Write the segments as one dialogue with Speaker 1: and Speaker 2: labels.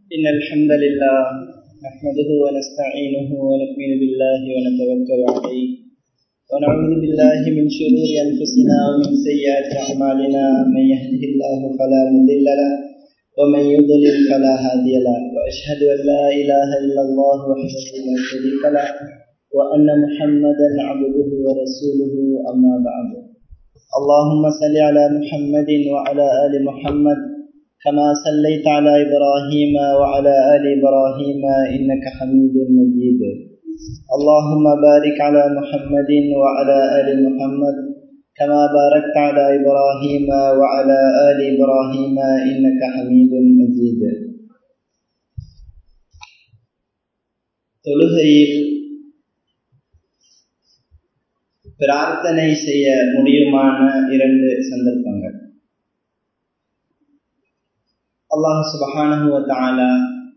Speaker 1: إن الحمد لله نحمده ونستعينه ونؤمن بالله ونتوكل عليه ونعوذ بالله من شرور أنفسنا ومن سيئات أعمالنا من يهده الله فلا مضل له ومن يضلل فلا هادي له وأشهد أن لا إله إلا الله وحده لا شريك له وأن محمدا عبده ورسوله أما بعد اللهم صل على محمد وعلى آل محمد كما صليت على إبراهيم وعلى آل إبراهيم إنك حميد مجيد اللهم بارك على محمد وعلى آل محمد كما باركت على إبراهيم وعلى آل إبراهيم إنك حميد مجيد தொழுகையில் பிரார்த்தனை செய்ய முடியுமான இரண்டு சந்தர்ப்பங்கள் அல்லாஹ் சுபஹானுவத்தாலா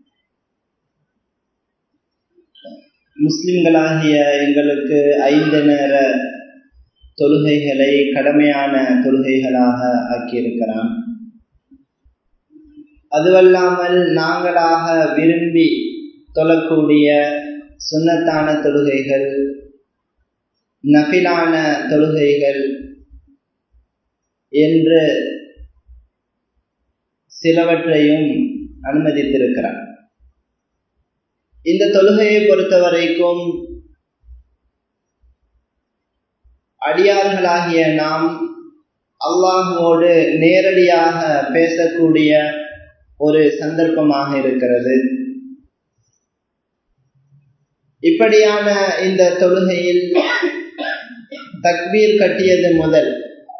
Speaker 1: முஸ்லிம்களாகிய எங்களுக்கு ஐந்து நேர தொழுகைகளை கடமையான தொழுகைகளாக ஆக்கியிருக்கிறான் அதுவல்லாமல் நாங்களாக விரும்பி தொழக்கூடிய சுண்ணத்தான தொழுகைகள் நபிலான தொழுகைகள் என்று சிலவற்றையும் அனுமதித்திருக்கிறார் இந்த தொழுகையை பொறுத்த வரைக்கும் அடியார்களாகிய நாம் அல்லாஹோடு நேரடியாக பேசக்கூடிய ஒரு சந்தர்ப்பமாக இருக்கிறது இப்படியான இந்த தொழுகையில் தக்பீர் கட்டியது முதல்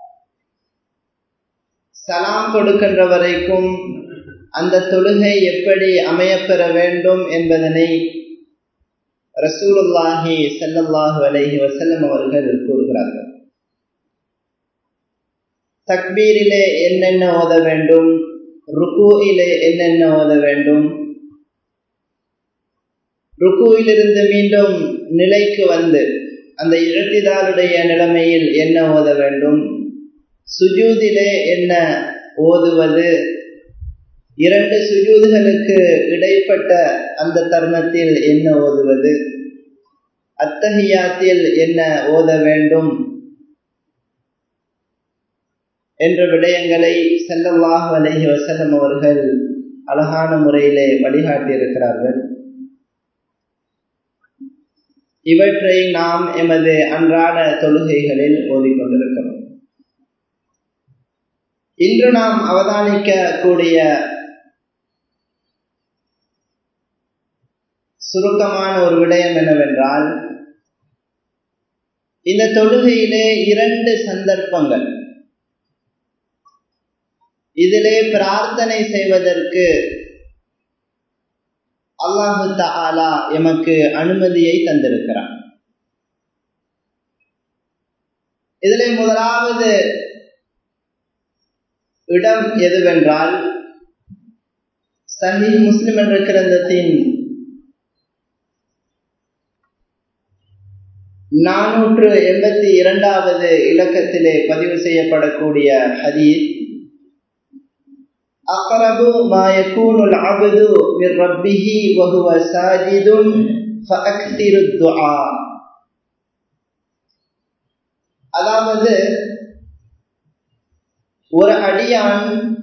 Speaker 1: சலாம் கொடுக்கின்ற வரைக்கும் அந்த தொழுகை எப்படி அமையப்பெற வேண்டும் என்பதனை ரசூலுல்லாஹி செல்லல்லாஹு அலைஹி வசல்லம் அவர்கள் கூறுகிறார்கள் தக்பீரிலே என்னென்ன ஓத வேண்டும் ருக்குயிலே என்னென்ன ஓத வேண்டும் ருக்குவிலிருந்து மீண்டும் நிலைக்கு வந்து அந்த இழத்திதாருடைய நிலைமையில் என்ன ஓத வேண்டும் சுஜூதிலே என்ன ஓதுவது இரண்டு சுஜூதுகளுக்கு இடைப்பட்ட அந்த தருணத்தில் என்ன ஓதுவது அத்தகையாத்தில் என்ன ஓத வேண்டும் என்ற விடயங்களை செல்லல்லாஹ் அலஹி வசலம் அவர்கள் அழகான முறையிலே வழிகாட்டியிருக்கிறார்கள் இவற்றை நாம் எமது அன்றாட தொழுகைகளில் ஓதிக்கொண்டிருக்கிறோம் இன்று நாம் அவதானிக்க கூடிய சுருக்கமான ஒரு விடயம் என்னவென்றால் இந்த தொழுகையிலே இரண்டு சந்தர்ப்பங்கள் இதிலே பிரார்த்தனை செய்வதற்கு அல்லாஹு தாலா எமக்கு அனுமதியை தந்திருக்கிறான் இதிலே முதலாவது இடம் எதுவென்றால் சஹி முஸ்லிம் என்ற கிரந்தத்தின் நானூற்று எண்பத்தி இரண்டாவது இலக்கத்திலே பதிவு செய்யப்படக்கூடிய ஹதீஸ் أقرب ما يكون العبد من ربه وهو ساجد فأكثر الدعاء அதாவது ஒரு அடியான்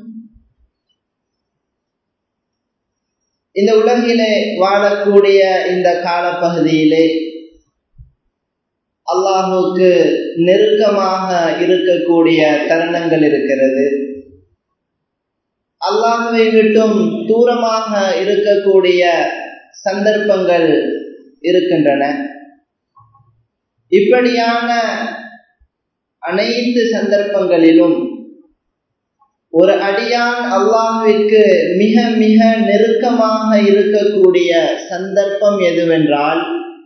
Speaker 1: இந்த உலகிலே வாழக்கூடிய இந்த காலப்பகுதியிலே அல்லாஹுக்கு நெருக்கமாக இருக்கக்கூடிய தருணங்கள் இருக்கிறது அல்லாஹுவை விட்டும் தூரமாக இருக்கக்கூடிய சந்தர்ப்பங்கள் இருக்கின்றன இப்படியான அனைத்து சந்தர்ப்பங்களிலும் ஒரு அடியான் அல்லாஹுவிற்கு மிக மிக நெருக்கமாக இருக்கக்கூடிய சந்தர்ப்பம் எதுவென்றால்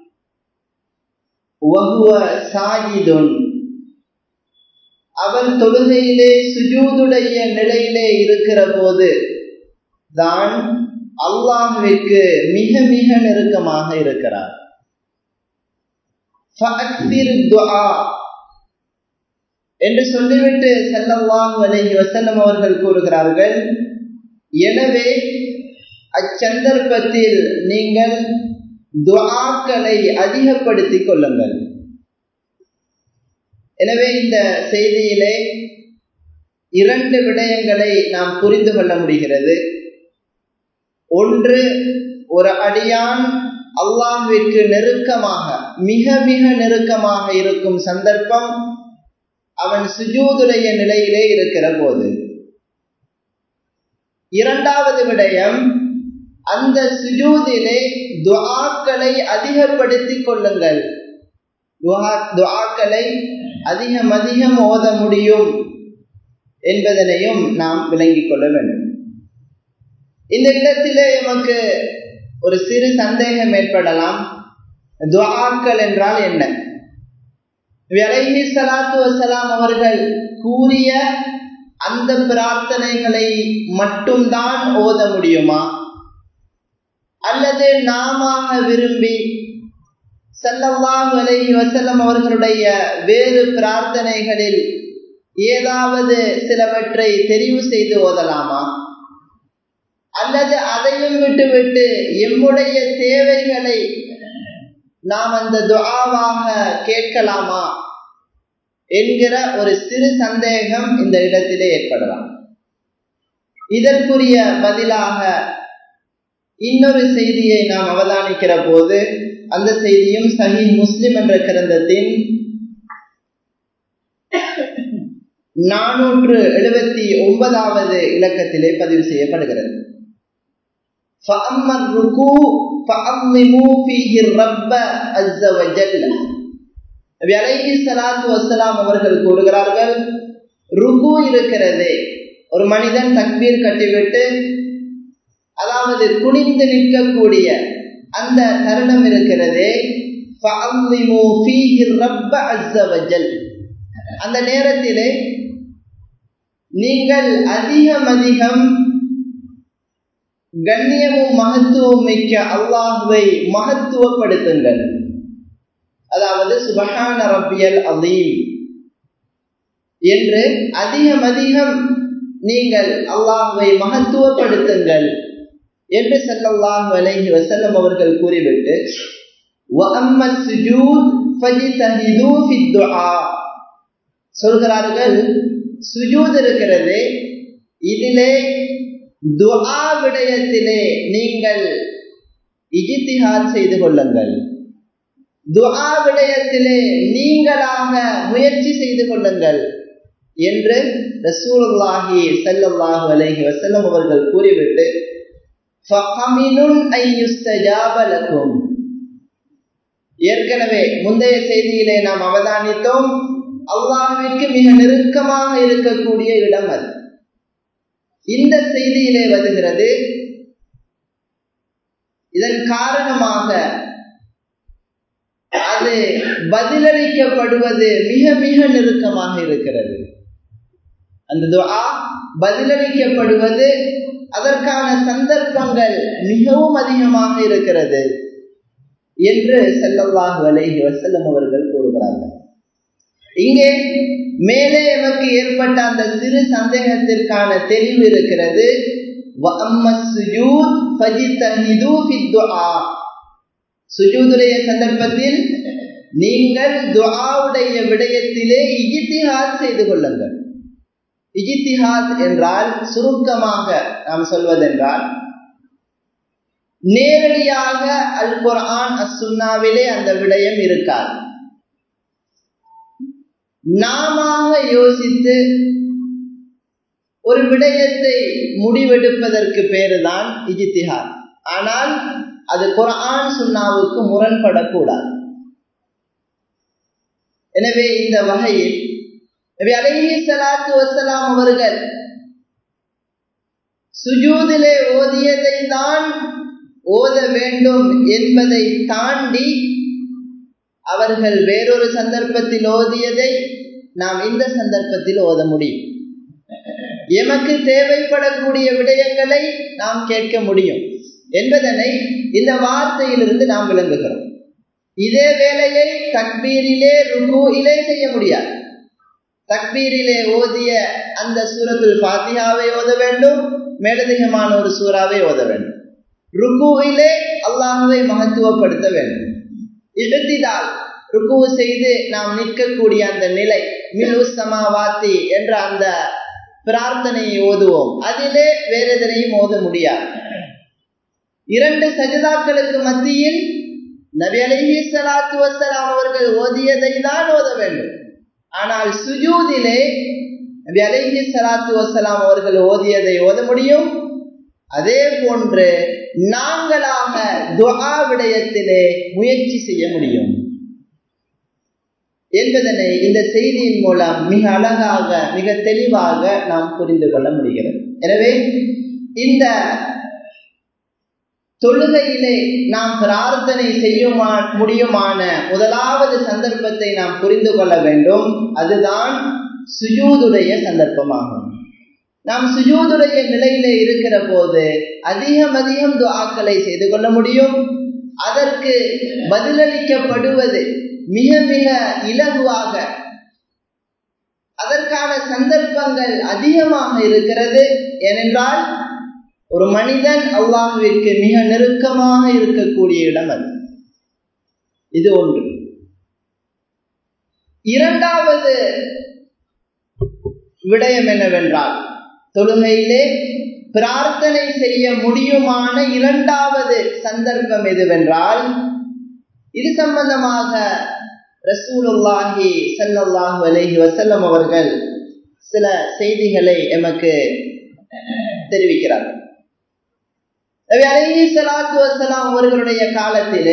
Speaker 1: சாஜிதுன் அவன் தொழுகையிலே சுஜூதுடைய நிலையிலே இருக்கிற போது தான் அல்லாஹுவிற்கு மிக மிக நெருக்கமாக இருக்கிறார் என்று சொல்லிவிட்டு செல்லவாங் அலைஹி வசல்லம் அவர்கள் கூறுகிறார்கள் எனவே அச்சந்தர்ப்பத்தில் நீங்கள் துஆக்களை அதிகப்படுத்திக் கொள்ளுங்கள் எனவே இந்த செய்தியிலே இரண்டு விடயங்களை நாம் புரிந்து கொள்ள முடிகிறது ஒன்று ஒரு அடியான் அல்லாஹ்விற்கு நெருக்கமாக மிக மிக நெருக்கமாக இருக்கும் சந்தர்ப்பம் அவன் சுஜூதுடைய நிலையிலே இருக்கிற போது இரண்டாவது விடயம் அந்த சுஜூதிலே துஆக்களை அதிகப்படுத்திக் கொள்ளுங்கள் துஆக்களை அதிகம் அதிகம் ஓத முடியும் என்பதனையும் நாம் விளங்கிக் கொள்ள வேண்டும் இந்த இடத்திலே எமக்கு ஒரு சிறு சந்தேகம் ஏற்படலாம் துஆக்கள் என்றால் என்ன அலைஹி சலாத்து வசலாம் அவர்கள் கூறிய அந்த பிரார்த்தனைகளை மட்டும்தான் ஓத முடியுமா அல்லது நாம விரும்பி சல்லல்லாஹு அலைஹி வசல்லம் அவர்களுடைய வேறு பிரார்த்தனைகளில் ஏதாவது சிலவற்றை தெரிவு செய்து ஓதலாமா அல்லது அதையும் விட்டுவிட்டு எம்முடைய தேவைகளை நாம் அந்த துஆவாக கேட்கலாமா என்கிற ஒரு சிறு சந்தேகம் இந்த இடத்திலே ஏற்படலாம் இதற்குரிய பதிலாக இன்னொரு செய்தியை நாம் அவதானிக்கிற போது அந்த செய்தியும் சஹி முஸ்லிம் என்ற கிரந்தத்தின் நானூற்று எழுபத்தி ஒன்பதாவது இலக்கத்திலே பதிவு செய்யப்படுகிறது அவர்கள் கூறுகிறார்கள் ருக்கு இருக்கிறது ஒரு மனிதன் தக்பீர் கட்டிவிட்டு அதாவது குனிந்து நிற்கக்கூடிய அந்த தருணம் இருக்கிறதே அந்த நேரத்திலே நீங்கள் அதிகம் அதிகம் கண்ணியமும் மகத்துவம் மிக்க அல்லாஹுவை மகத்துவப்படுத்துங்கள் அதாவது சுபஹான ரப்பியல் அலீம் என்று அதிகம் அதிகம் நீங்கள் அல்லாஹுவை மகத்துவப்படுத்துங்கள் என்று சல்லல்லாஹு அலைஹி வஸல்லம் அவர்கள் கூறிவிட்டு وَأَمَّا السُّجُودُ فَاجْتَهِدُوا فِي الدُّعَاء சொல்கிறார்கள் சுஜூத் இருக்கிறது இதிலே துஆ விடயத்திலே நீங்கள் இஜித்திஹாத் செய்து கொள்ளுங்கள் துஆ விடயத்திலே நீங்களாக முயற்சி செய்து கொள்ளுங்கள் என்று ரசூலுல்லாஹி ஸல்லல்லாஹு அலைஹி வஸல்லம் அவர்கள் கூறிவிட்டு ஃபகமினுன் ஐயுஸ்தஜாப லக்கும் ஏற்கனவே முந்தைய செய்தியிலே நாம் அவதானித்தோம் அல்லாஹ்விற்கு மிக நெருக்கமாக இருக்கக்கூடிய இடம் அது இந்த செய்தியிலே வருகிறது இதன் காரணமாக அது பதிலளிக்கப்படுவது மிக மிக நெருக்கமாக இருக்கிறது அந்த துஆ பதிலளிக்கப்படுவது அதற்கான சந்தர்ப்பங்கள் மிகவும் அதிகமாக இருக்கிறது என்று செல்லல்லாஹு அலைஹி வசல்லம் அவர்கள் கூறுகிறார்கள் இங்கே மேலே எமக்கு ஏற்பட்ட அந்த சிறு சந்தேகத்திற்கான தெளிவு இருக்கிறது சுஜூதுடைய சந்தர்ப்பத்தில் நீங்கள் துஆவுடைய விடயத்திலே இஜித்திஹாத் செய்து கொள்ளுங்கள் இஜித்திஹாத் என்றால் சுருக்கமாக நாம் சொல்வதென்றால் நேரடியாக அல் குர்ஆன் அஸ் சுன்னாவிலே அந்த விடயம் இருக்காது நாம யோசித்து ஒரு விடயத்தை முடிவெடுப்பதற்கு பேருதான் இஜித்திஹாத் ஆனால் அது குர்ஆன் சுன்னாவுக்கு முரண்படக்கூடாது எனவே இந்த வகையில் நபி அலைஹி ஸலாத்து வஸலாம் அவர்கள் சுஜூதிலே ஓதியதை தான் ஓத வேண்டும் என்பதை தாண்டி அவர்கள் வேறொரு சந்தர்ப்பத்தில் ஓதியதை நாம் இந்த சந்தர்ப்பத்தில் ஓத முடியும் எமக்கு தேவைப்படக்கூடிய விடயங்களை நாம் கேட்க முடியும் என்பதனை இந்த வார்த்தையிலிருந்து நாம் விளங்குகிறோம் இதே வேலையை தக்பீரிலே ருகுயிலே செய்ய முடியாது தக்பீரிலே ஓதிய அந்த சூரத்துல் ஃபாத்தியாவை ஓத வேண்டும் மேலதிகமான ஒரு சூறாவை ஓத வேண்டும் ருக்குவிலே அல்லாஹுவை மகத்துவப்படுத்த வேண்டும் இழுத்திதால் ருக்கு செய்து நாம் நிற்கக்கூடிய அந்த நிலை மிலு சமாவாத்தி என்ற அந்த பிரார்த்தனையை ஓதுவோம் அதிலே வேற எதனையும் ஓத முடியாது இரண்டு சஜிதாக்களுக்கு மத்தியில் நபி அலஹி சலாத்து வசலாம் அவர்கள் ஓதியதை தான் ஓத வேண்டும் ஆனால் சுஜூதிலே நபி அலஹி சலாத்து வசலாம் அவர்கள் ஓதியதை ஓத முடியும் அதே போன்று நாங்களாக துவா விடயத்திலே முயற்சி செய்ய முடியும் என்பதனை இந்த செய்தியின் மூலம் மிக அழகாக மிக தெளிவாக நாம் புரிந்து கொள்ள முடிகிறது எனவே இந்த தொழுகையிலே நாம் பிரார்த்தனை செய்யுமா முடியுமான முதலாவது சந்தர்ப்பத்தை நாம் புரிந்து கொள்ள வேண்டும் அதுதான் சுஜூதுடைய சந்தர்ப்பமாகும் நாம் சுஜூதுடைய நிலையிலே இருக்கிற போது அதிகம் அதிகம் துவாக்களை செய்து கொள்ள முடியும் அதற்கு பதிலளிக்கப்படுவது மிக மிக இலகுவாக அதற்கான சந்தர்ப்பங்கள் அதிகமாக இருக்கிறது ஏனென்றால் ஒரு மனிதன் அல்லாஹுவிற்கு மிக நெருக்கமாக இருக்கக்கூடிய இடம் அது இது ஒன்று இரண்டாவது விடயம் என்னவென்றால் தொழுகையிலே பிரார்த்தனை செய்ய முடியுமான இரண்டாவது சந்தர்ப்பம் எதுவென்றால் இது சம்பந்தமாக ரசூலுல்லாஹி சல்லாஹூ அலஹி வசல்லம் அவர்கள் சில செய்திகளை எமக்கு தெரிவிக்கிறார்கள் அலஹி சலாத்து வசலாம் அவர்களுடைய காலத்திலே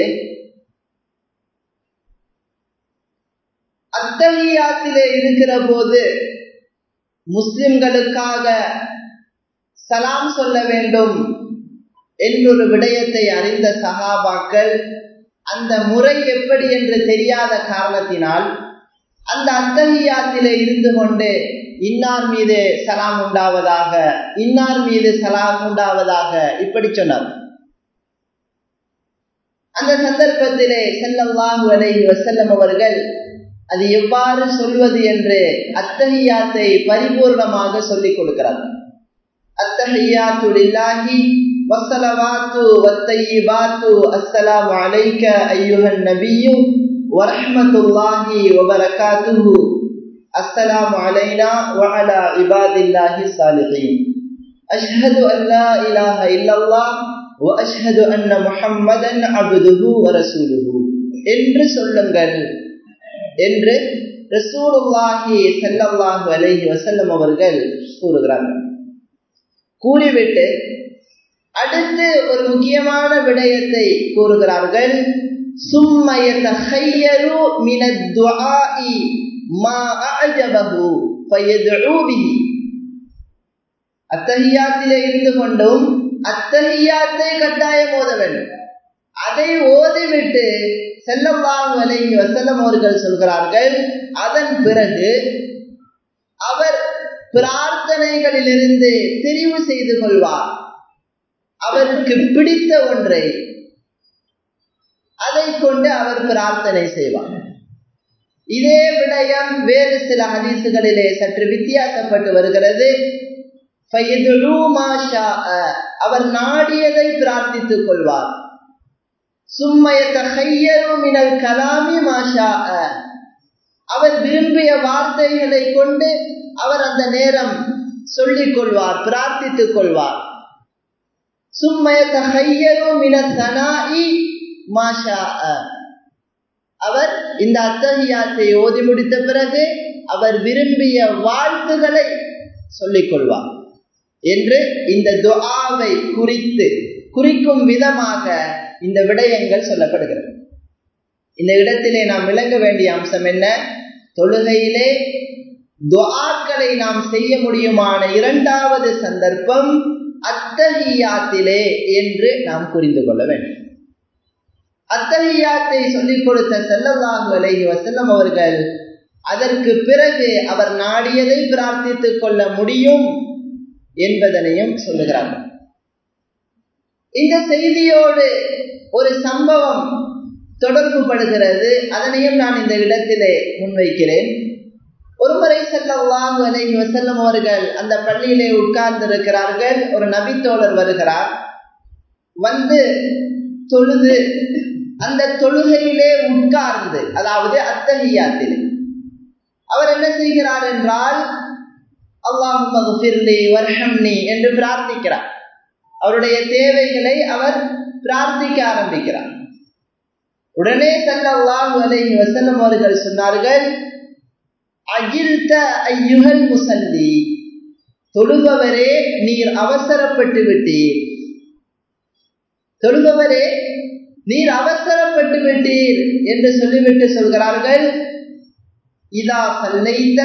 Speaker 1: அத்தகையாத்திலே இருக்கிற போது முஸ்லிம்களுக்காக சலாம் சொல்ல வேண்டும் என்றொரு விடயத்தை அறிந்த சகாபாக்கள் அந்த முறை எப்படி என்று தெரியாத காரணத்தினால் அந்த அத்தகையாத்திலே இருந்து கொண்டு இன்னார் மீது சலாம் உண்டாவதாக இன்னார் மீது சலாம் உண்டாவதாக இப்படி சொன்னார் அந்த சந்தர்ப்பத்திலே செல்லல்லாஹு அலைஹி வசல்லம் அவர்கள் அது எவ்வாறு சொல்வது என்று அத்தகையாத்தை பரிபூர்ணமாக சொல்லிக் கொடுக்கிறார்கள் அத்தகையாத்து லில்லாஹி والصلوات والطيبات السلام عليك أيها النبي ورحمة الله وبركاته السلام علينا وعلى عباد الله الصالحين أشهد أن لا إله إلا الله وأشهد أن محمدا عبده ورسوله என்று சொல்லுங்கள் என்று ரசூலுல்லாஹி ஸல்லல்லாஹு அலைஹி வஸல்லம் அவர்கள் கூறுகிறார்கள் கூறிவிட்டு அடுத்து ஒரு முக்கியமான விடயத்தை கூறுகிறார்கள் சும்மயதஹய்யரு மினத் துஆஇ மா அஅஜபஹு ஃபயதுஉ பிஹி அத்தஹியாத்திலே இருந்து கொண்டும் அத்தஹியாத்தை கட்டாயம் ஓத வேண்டும் அதை ஓதிவிட்டு செல்லல்லாஹு அலைஹி வஸல்லம் அவர்கள் சொல்கிறார்கள் அதன் பிறகு அவர் பிரார்த்தனைகளிலிருந்து தெரிவு செய்து கொள்வார் அவருக்கு பிடித்த ஒன்றை அதை கொண்டு அவர் பிரார்த்தனை செய்வார் இதே விடயம் வேறு சில ஹதீசுகளிலே சற்று வித்தியாசப்பட்டு வருகிறது அவர் நாடியதை பிரார்த்தித்துக் கொள்வார் சும்மயத்தையருமினல் கலாமி மாஷா அவர் விரும்பிய வார்த்தைகளை கொண்டு அவர் அந்த நேரம் சொல்லிக் கொள்வார் பிரார்த்தித்துக் கொள்வார் அவர் இந்த அத்தகையாத்தை ஓதி முடித்த பிறகு அவர் விரும்பிய வாழ்த்துகளை சொல்லிக் கொள்வார் என்று இந்த துஆவை குறித்து குறிக்கும் விதமாக இந்த விடயங்கள் சொல்லப்படுகிறது இந்த இடத்திலே நாம் விளங்க வேண்டிய அம்சம் என்ன தொழுகையிலே துஆக்களை நாம் செய்ய முடியுமான இரண்டாவது சந்தர்ப்பம் அத்தகையாத்திலே என்று நாம் புரிந்து கொள்ள வேண்டும் அத்தகையாத்தை சொல்லிக் கொடுத்த செல்லல்லாஹு அலைஹி வசல்லம் அவர்கள் அதற்கு பிறகு அவர் நாடியதை பிரார்த்தித்துக் கொள்ள முடியும் என்பதனையும் சொல்லுகிறார்கள் இந்த செய்தியோடு ஒரு சம்பவம் தொடர்பு படுகிறது அதனையும் நான் இந்த இடத்திலே முன்வைக்கிறேன் ஒருமுறை செல்லவாங்க அலைஹி வசல்லம் அவர்கள் அந்த பள்ளியிலே உட்கார்ந்து இருக்கிறார்கள் ஒரு நபித்தோழர் வருகிறார் வந்து தொழுது அந்த தொழுகையிலே உட்கார்ந்து அதாவது அத்தகையாத்தில் அவர் என்ன செய்கிறார் என்றால் அல்லாஹு வர்ஷம்னி என்று பிரார்த்திக்கிறார் அவருடைய தேவைகளை அவர் பிரார்த்திக்க ஆரம்பிக்கிறார் உடனே சல்லாஹு அலைஹி வசல்லம் அவர்கள் சொன்னார்கள் அகில்த ஐயுகல் முசல்லி தொழுபவரே நீர் அவசரப்பட்டு விட்டீர் தொழுபவரே நீர் அவசரப்பட்டு விட்டீர் என்று சொல்லிவிட்டு சொல்கிறார்கள் இதா சல்லைத்த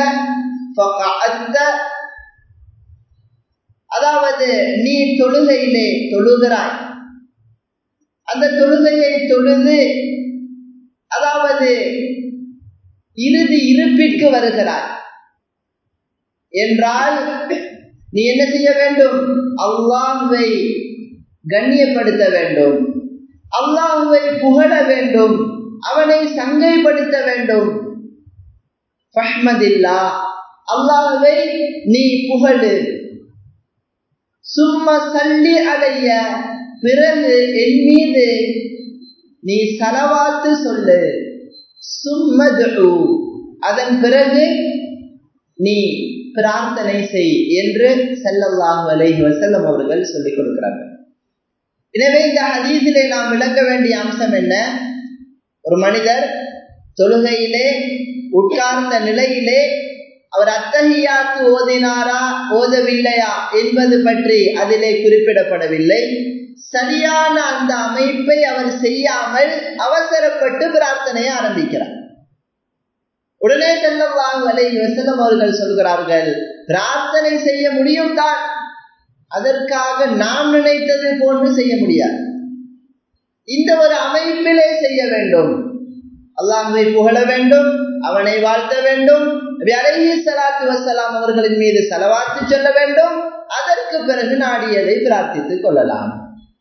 Speaker 1: அதாவது நீ தொழுகையிலே தொழுகிறாய் அந்த தொழுகையை தொழுது அதாவது இறுதி இருப்பிற்கு வருகிறாய் என்றால் நீ என்ன செய்ய வேண்டும் அல்லாஹுவை கண்ணியப்படுத்த வேண்டும் அல்லாஹுவை புகழ வேண்டும் அவனை சங்கைப்படுத்த வேண்டும் ஃபஹ்மதில்லா அல்லாஹுவை நீ புகழு சும்மா சல்லி அடைய பிறகு என் மீது நீ சலவாத்து சொல்லு சும்மது அதன் பிறகு நீ பிரார்த்தனை செய் என்று செல்லல்லாஹு அலைஹி வசல்லம் அவர்கள் சொல்லிக் கொடுக்கிறார்கள் எனவே இந்த ஹதீஸிலே நாம் விளக்க வேண்டிய அம்சம் என்ன ஒரு மனிதர் தொழுகையிலே உட்கார்ந்த நிலையிலே அவர் அத்தகையாத்து ஓதினாரா ஓதவில்லையா என்பது பற்றி அதிலே குறிப்பிடப்படவில்லை சரியான அந்த அமைப்பை அவர் செய்யாமல் அவசரப்பட்டு பிரார்த்தனையை ஆரம்பிக்கிறார் உடனே செல்லவாங்க அலை வசனம் அவர்கள் சொல்கிறார்கள் பிரார்த்தனை செய்ய முடியும் தான் அதற்காக நாம் நினைத்தது போன்று செய்ய முடியாது இந்த ஒரு அமைப்பிலே செய்ய வேண்டும் அல்லாஹுவை புகழ வேண்டும் அவனை வாழ்த்த வேண்டும் அலைஹி சலாத்து வசலாம் அவர்களின் மீது செலவாத்து சொல்ல வேண்டும் அதற்கு பிறகு நாடியதை பிரார்த்தித்துக் கொள்ளலாம்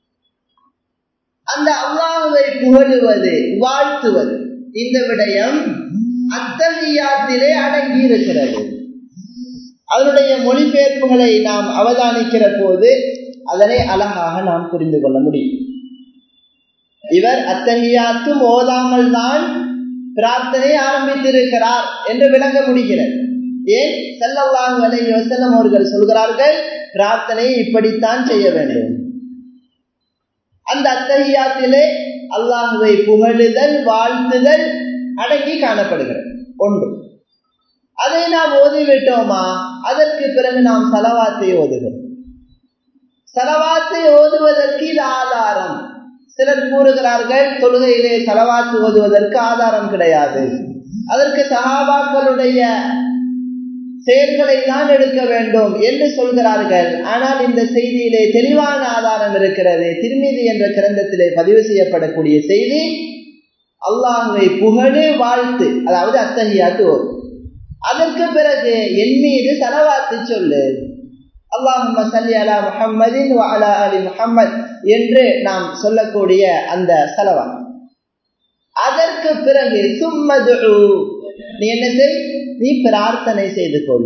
Speaker 1: அந்த அல்லாஹுவை புகழுவது வாழ்த்துவது இந்த விடயம் அத்தகையாத்திலே அடங்கி இருக்கிறது அதனுடைய மொழிபெயர்ப்புகளை நாம் அவதானிக்கிற போது அதனை அழகாக நாம் புரிந்து கொள்ள முடியும் இவர் அத்தகையாத்தும் ஓதாமல் தான் பிரார்த்தனை ஆரம்பித்திருக்கிறார் என்று விளங்க முடிகிறது ஏன் செல்லவாங்க வலை வசல்லம் அவர்கள் சொல்கிறார்கள் பிரார்த்தனையை இப்படித்தான் செய்ய வேண்டும் அந்த அத்தகையாத்திலே அல்லாஹுவை புகழுதல் வாழ்த்துதல் அடங்கி காணப்படுகிறது ஒன்று அதை நாம் ஓதிவிட்டோமா அதற்கு பிறகு நாம் சலவாத்தை ஓதுகிறோம் சலவாத்தை ஓதுவதற்கு இது ஆதாரம் சிலர் கூறுகிறார்கள் தொழுகையிலே சலவாத்து ஓதுவதற்கு ஆதாரம் கிடையாது அதற்கு சகாபாக்களுடைய செயல்களை தான் எடுக்க வேண்டும் என்று சொல்கிறார்கள் ஆனால் இந்த செய்தியிலே தெளிவான ஆதாரம் இருக்கிறது திருமீதி என்ற கிரந்தத்திலே பதிவு செய்யப்படக்கூடிய செய்தி அல்லாஹுவை புகழு வாழ்த்து அதாவது அத்தகையாத்து ஓது அதற்கு பிறகு என் மீது சலவாத்து சொல்லு அல்லாஹும்ம சல்லி அலா முஹம்மதின் அலா அலி முஹம்மத் என்று நாம் சொல்லக்கூடிய அந்த சலவா அதற்கு பிறகு சும்மது நீ என்ன செய் நீ பிரார்த்தனை செய்து கொள்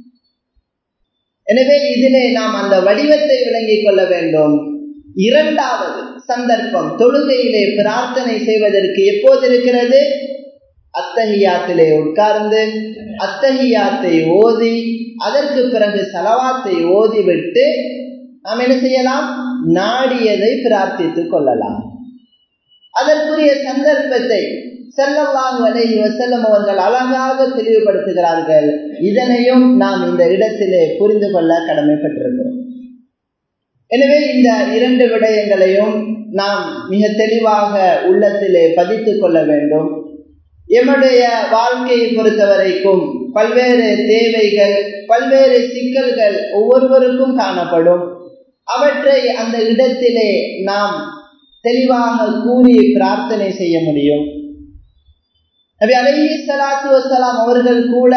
Speaker 1: எனவே இதிலே நாம் அந்த வடிவத்தை விளங்கிக் கொள்ள வேண்டும் இரண்டாவது சந்தர்ப்பம் தொழுகையிலே பிரார்த்தனை செய்வதற்கு எப்போது இருக்கிறது அத்தகையாத்திலே உட்கார்ந்து அத்தகையாத்தை ஓதி அதற்கு பிறகு சலவாத்தை ஓதிவிட்டு நாம் என்ன செய்யலாம் நாடியதை பிரார்த்தித்துக் கொள்ளலாம் அதற்குரிய சந்தர்ப்பத்தை செல்லவாங் வலை வசல்லம் அவர்கள் அழகாக தெளிவுபடுத்துகிறார்கள் இதனையும் நாம் இந்த இடத்திலே புரிந்து கொள்ள கடமைப்பட்டிருக்கிறோம் எனவே இந்த இரண்டு விடயங்களையும் நாம் மிக தெளிவாக உள்ளத்திலே பதித்துக் கொள்ள வேண்டும் எம்முடைய வாழ்க்கையை பொறுத்த வரைக்கும் பல்வேறு தேவைகள் பல்வேறு சிக்கல்கள் ஒவ்வொருவருக்கும் காணப்படும் அவற்றை அந்த இடத்திலே நாம் தெளிவாக கூறி பிரார்த்தனை செய்ய முடியும் நபி அலஹி சலாத்து வசலாம் அவர்கள் கூட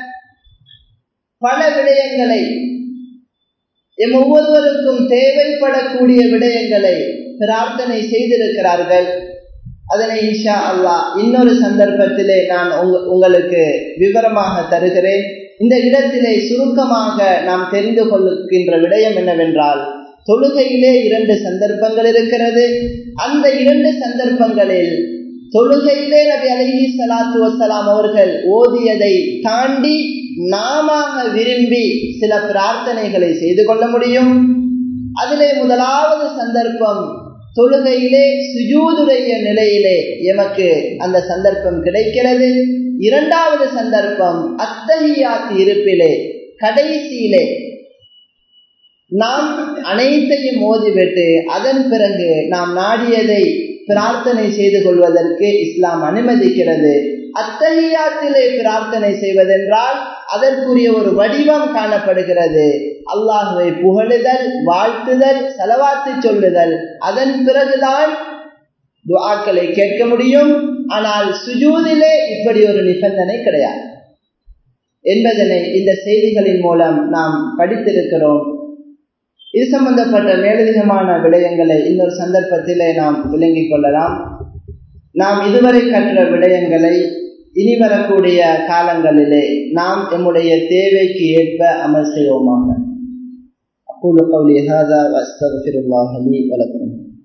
Speaker 1: பல விடயங்களை எம் ஒவ்வொருவருக்கும் தேவைப்படக்கூடிய விடயங்களை பிரார்த்தனை செய்திருக்கிறார்கள் அதனை இன்ஷா அல்லா இன்னொரு சந்தர்ப்பத்திலே நான் உங்களுக்கு விவரமாக தருகிறேன் இந்த இடத்திலே சுருக்கமாக நாம் தெரிந்து கொள்கின்ற விடயம் என்னவென்றால் தொழுகையிலே இரண்டு சந்தர்ப்பங்கள் இருக்கிறது அந்த இரண்டு சந்தர்ப்பங்களில் தொழுகையிலே நபி அலஹி சலாத்து வசலாம் அவர்கள் ஓதியதை தாண்டி நாம விரும்பி சில பிரார்த்தனைகளை செய்து கொள்ள முடியும் அதிலே முதலாவது சந்தர்ப்பம் தொழுகையிலே சுஜூதுடைய நிலையிலே எமக்கு அந்த சந்தர்ப்பம் கிடைக்கிறது இரண்டாவது சந்தர்ப்பம் அத்தகையாத்து இருப்பிலே கடைசியிலே நாம் அனைத்தையும் ஓதிவிட்டு அதன் பிறகு நாம் நாடியதை பிரார்த்தனை செய்து கொள்வதற்கு இஸ்லாம் அனுமதிக்கிறது அத்தகையாத்திலே பிரார்த்தனை செய்வதென்றால் அதற்குரிய ஒரு வடிவம் காணப்படுகிறது அல்லாஹுவை புகழுதல் வாழ்த்துதல் செலவாத்து சொல்லுதல் அதன் பிறகுதான் துவாக்களை கேட்க முடியும் ஆனால் சுஜூதிலே இப்படி ஒரு நிபந்தனை கிடையாது என்பதனை இந்த செய்திகளின் மூலம் நாம் படித்திருக்கிறோம் இது சம்பந்தப்பட்ட மேலதிகமான விடயங்களை இன்னொரு சந்தர்ப்பத்திலே நாம் விளங்கிக் கொள்ளலாம் நாம் இதுவரை கற்ற விடயங்களை இனி வரக்கூடிய காலங்களிலே நாம் எம்முடைய தேவைக்கு ஏற்ப அமல் செய்வோமாக أقول قولي هذا وأستغفر الله لي ولكم